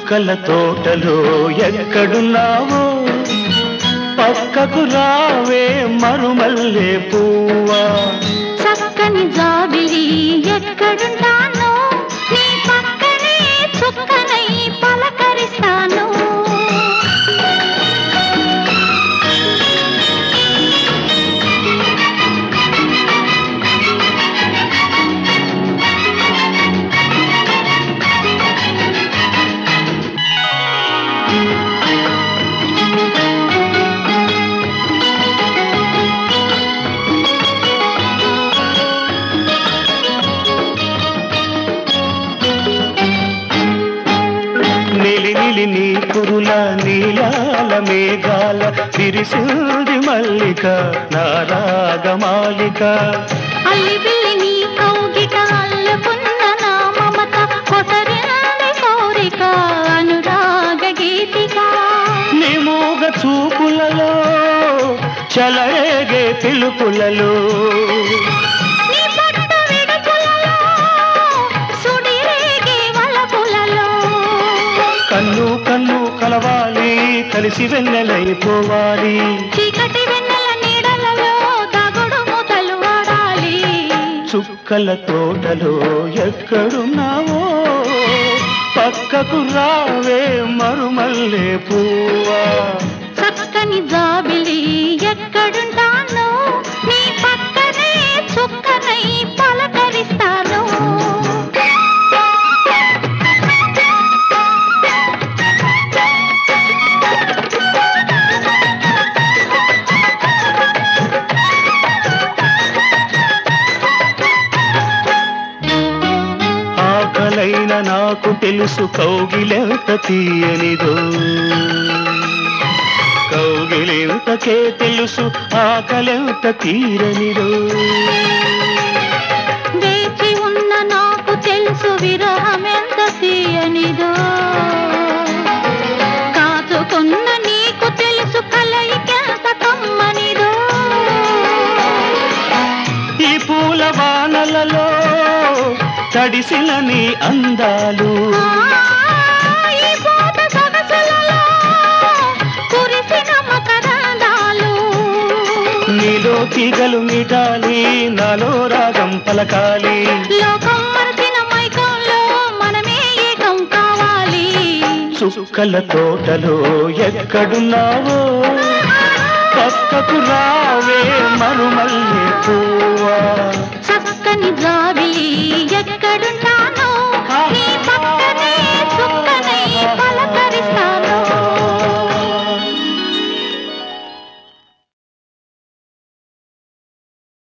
చుక్కల తోటలో ఎక్కడున్నావో పక్కకు రావే మరుమల్లే పువ్వా చక్కని జాబిలి ఎక్కడుంటాను నీ పక్కనే చుక్కనై పలకరిస్తాను నిలి నిలి నీ కురుల నీలాల మేఘాల విరిసింది మల్లిక నారాగమాలిక అల్లి బిల్లి నీ కౌగిట అల్లుకున్న నా మమత కొసరింది కోరిక అనురాగ గీతిక నిమూగ చూపులలో చలరేగే పిలుపులలో నీ పట్టు విడుపులలో సుడిరేగే వలపులలో కన్ను కన్ను కలవాలి కలిసి వెన్నెలైపోవాలి చీకటి వెన్నెల నీడలలో దగుడు మొదలు వాడాలి చుక్కల తోటలో ఎక్కడున్నావో పక్కకు రావే మరుమల్లే పువ్వా చక్కని జాబిలి ఎక్కడుంటాను నీ పక్కనే చుక్కనై పలకరిస్తాను ఆకలైన నాకు తెలుసు కౌగిలెంత తీయనిదో కౌగిలెంతకే తెలుసు ఆకలెంత తీరనిదో వేచి ఉన్న నాకు తెలుసు విరహమెంత తీయనిదో కాచుకున్న నీకు తెలుసు కలయికెంత కమ్మనిదో ఈ పూల వానలలో తడిసిన నీ అందాలు ఆ, ఈ పూట సొగసులలో కురిసిన మకరందాలు నీలో తీగలు మీటాలి నాలో రాగం పలకాలి లోకం మరచిన మైకంలో మనమే ఏకం కావాలి చుక్కల తోటలో ఎక్కడున్నావో